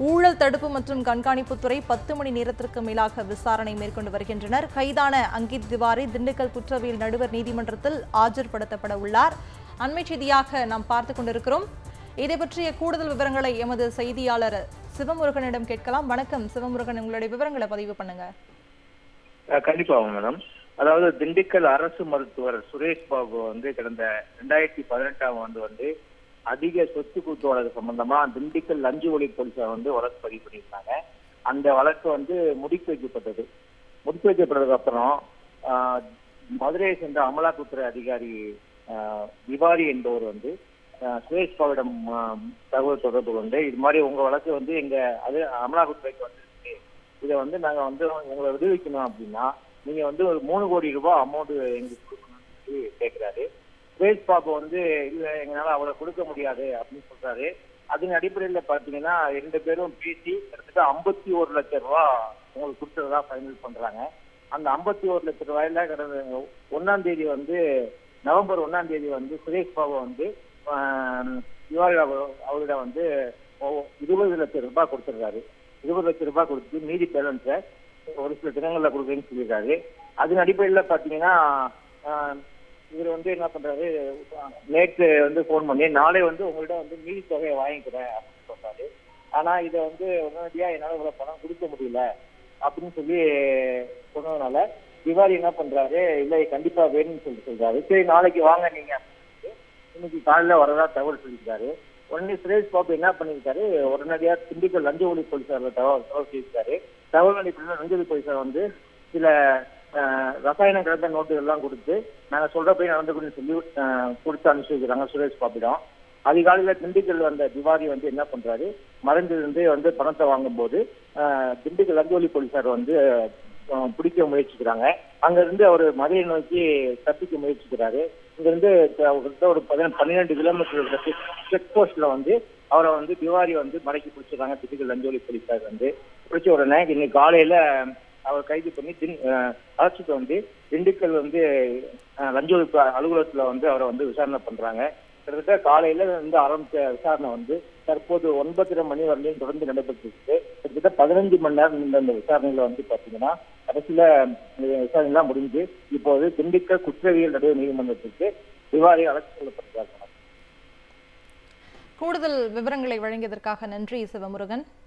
ஊழல் தடுப்பு மற்றும் கண்காணிப்புத்துறை பத்து மணி நேரத்திற்கு மேலாக விசாரணை மேற்கொண்டு வருகின்றனர் கைதான அங்கித் திவாரி திண்டுக்கல் குற்றவியல் நடுவர் நீதிமன்றத்தில் ஆஜர்படுத்தப்பட உள்ளார் அண்மை செய்தியாக நாம் பார்த்து கொண்டிருக்கிறோம் இதை பற்றிய கூடுதல் விவரங்களை எமது செய்தியாளர் சிவமுருகனிடம் கேட்கலாம் வணக்கம் சிவமுருகன் உங்களுடைய விவரங்களை பதிவு பண்ணுங்க அஹ் கண்டிப்பா மேடம் அதாவது திண்டுக்கல் அரசு மருத்துவர் சுரேஷ் பாபு வந்து கடந்த ரெண்டாயிரத்தி பதினெட்டாம் ஆண்டு வந்து அதிக சொத்து குத்து வழக்கு சம்பந்தமா திண்டுக்கல் லஞ்சு ஒழிப்பு போலீசார் வந்து வழக்கு பதிவு பண்ணியிருந்தாங்க அந்த வழக்கு வந்து முடித்து வைக்கப்பட்டது முடித்து வைக்கப்பட்டதுக்கு அப்புறம் ஆஹ், மதுரையை சேர்ந்த அமலாக்கத்துறை அதிகாரி ஆஹ், திவாரி என்பவர் வந்து ஆஹ், சுரேஷ் பாபுவிடம் ஆஹ், தகவல் தொடர்பு கொண்டு இது மாதிரி உங்க வழக்கு வந்து எங்க அது அமலாக்கத்துறைக்கு வந்து இதை வந்து நாங்க வந்து உங்களை விடுவிக்கணும் அப்படின்னா நீங்க வந்து ஒரு மூணு கோடி ரூபாய் அமௌண்ட் எங்களுக்கு கொடுக்கணும்னு சொல்லி கேட்கிறாரு சுரேஷ் பாபு வந்து இல்ல எங்களால அவ்வளவு கொடுக்க முடியாது அப்படின்னு சொல்றாரு அதன் அடிப்படையில பாத்தீங்கன்னா ரெண்டு பேரும் பேசி கிட்டத்தட்ட ஐம்பத்தி ஒரு லட்சம் ரூபாய் உங்களுக்கு கொடுத்ததா ஃபைனல் பண்றாங்க அந்த ஐம்பத்தி ஒரு லட்சம் ரூபாயில கடந்த ஒன்னாம் தேதி வந்து நவம்பர் ஒன்னாம் தேதி வந்து சுரேஷ் பாபு வந்து ஆஹ், திவாரி அவர்- அவரிடம் வந்து ஓ- இருபது லட்சம் ரூபாய் கொடுத்துருக்காரு இருபது லட்சம் ரூபாய் கொடுத்து மீதி பேலன்ஸை ஒரு சில தினங்கள்ல கொடுக்குறேன்னு சொல்லியிருக்காரு அதன் அடிப்படையில் பார்த்தீங்கன்னா ஆஹ், இவர் வந்து என்ன பண்றாரு ஆஹ், நேற்று வந்து ஃபோன் பண்ணி நாளை வந்து உங்கள்ட்ட வந்து மீதி தொகையை வாங்கிக்கிறேன் அப்படின்னு சொல்றாரு ஆனா இதை வந்து உடனடியா என்னால இவ்வளவு பணம் கொடுக்க முடியல அப்படின்னு சொல்லி சொன்னதுனால திவாரி என்ன பண்றாரு இல்லை கண்டிப்பா வேணும்னு சொல்லி சொல்றாரு சரி நாளைக்கு வாங்க நீங்க அப்படின்னு சொல்லிட்டு இன்னைக்கு காலையில வரதா தகவல் சொல்லியிருக்காரு உடனே சுரேஷ் பாபு என்ன பண்ணியிருக்காரு உடனடியா திண்டுக்கல் லஞ்ச ஒழிப்பு போலீசார்ல தகவல் தகவல் செய்திருக்காரு தகவல் அடிப்படையில் லஞ்ச ஒழிப்பு போலீசார் வந்து சில ஆஹ், ரசாயனம் கலந்த நோட்டுகள் எல்லாம் கொடுத்து நாங்க சொல்றபடி நடந்துக்கணும்னு சொல்லி ஆஹ், கொடுத்து அனுப்பிச்சு வைக்கிறாங்க சுரேஷ் பாபிடம் அதிகாலையில திண்டுக்கல் வந்த திவாரி வந்து என்ன பண்றாரு மறைந்திருந்து வந்து பணத்தை வாங்கும்போது ஆஹ், திண்டுக்கல் லஞ்ச ஒழிப்பு போலீசார் வந்து ஆஹ், பிடிக்க முயற்சிக்கிறாங்க அங்க இருந்து அவர் மதுரை நோக்கி தப்பிக்க முயற்சிக்கிறாரு இங்க இருந்து கிட்டத்தட்ட ஒரு பதினெண்டு பன்னிரெண்டு கிலோமீட்டர் செக் போஸ்ட்ல வந்து அவரை வந்து திவாரி வந்து மடக்கி பிடிச்சிருக்காங்க திண்டுக்கல் லஞ்சோலி போலீசார் வந்து பிடிச்ச உடனே இன்னைக்கு காலையில அவர் கைது பண்ணி தின் ஆஹ், அழைச்சிட்டு வந்து திண்டுக்கல் வந்து ஆஹ், லஞ்ச ஒழிப்பு அலுவலகத்துல வந்து அவரை வந்து விசாரணை பண்றாங்க கிட்டத்தட்ட காலையில வந்து ஆரம்பிச்ச விசாரணை வந்து தற்போது ஒன்பதரை மணி வரலையும் தொடர்ந்து நடைபெற்று இருக்கு கிட்டத்தட்ட பதினஞ்சு மணி நேரம் நீண்ட அந்த விசாரணையில வந்து பாத்தீங்கன்னா கடைசியில இந்த விசாரணை எல்லாம் முடிஞ்சு இப்போது திண்டுக்கல் குற்றவியல் நடுவர் நீதிமன்றத்திற்கு திவாரி அழைத்து செல்லப்பட்டிருக்காங்க கூடுதல் விவரங்களை வழங்கியதற்காக நன்றி சிவமுருகன்